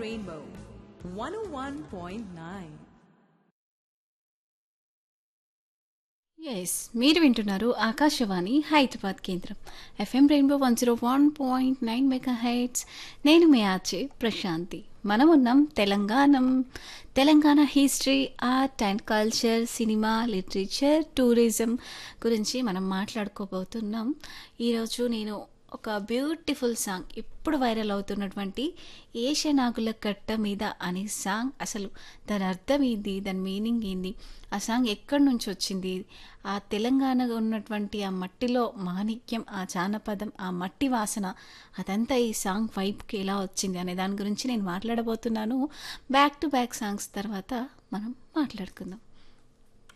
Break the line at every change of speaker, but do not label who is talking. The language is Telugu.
Rainbow 101.9.
ఎస్ మీరు వింటున్నారు ఆకాశవాణి హైదరాబాద్ కేంద్రం F M rainbow one zero one point nine mega heights నేను మీ ఆర్చే ప్రశాంతి మనం ఉన్నాం Telangana Telangana history art and culture cinema literature tourism గురించి మనం మాట్లాడుకోబోతున్నాం ఈరోజు నేను ఒక బ్యూటిఫుల్ సాంగ్ ఇప్పుడు వైరల్ అవుతున్నటువంటి ఏషనాగుల కట్ట మీద అనే సాంగ్ అసలు దాని అర్థం ఏంది దాని మీనింగ్ ఏంది ఆ సాంగ్ ఎక్కడి నుంచి వచ్చింది ఆ తెలంగాణగా ఉన్నటువంటి ఆ మట్టిలో మాణిక్యం ఆ జానపదం ఆ మట్టి వాసన అదంతా ఈ సాంగ్ వైబ్కి ఎలా వచ్చింది అనే దాని గురించి నేను మాట్లాడబోతున్నాను బ్యాక్ టు బ్యాక్ సాంగ్స్ తర్వాత మనం మాట్లాడుకుందాం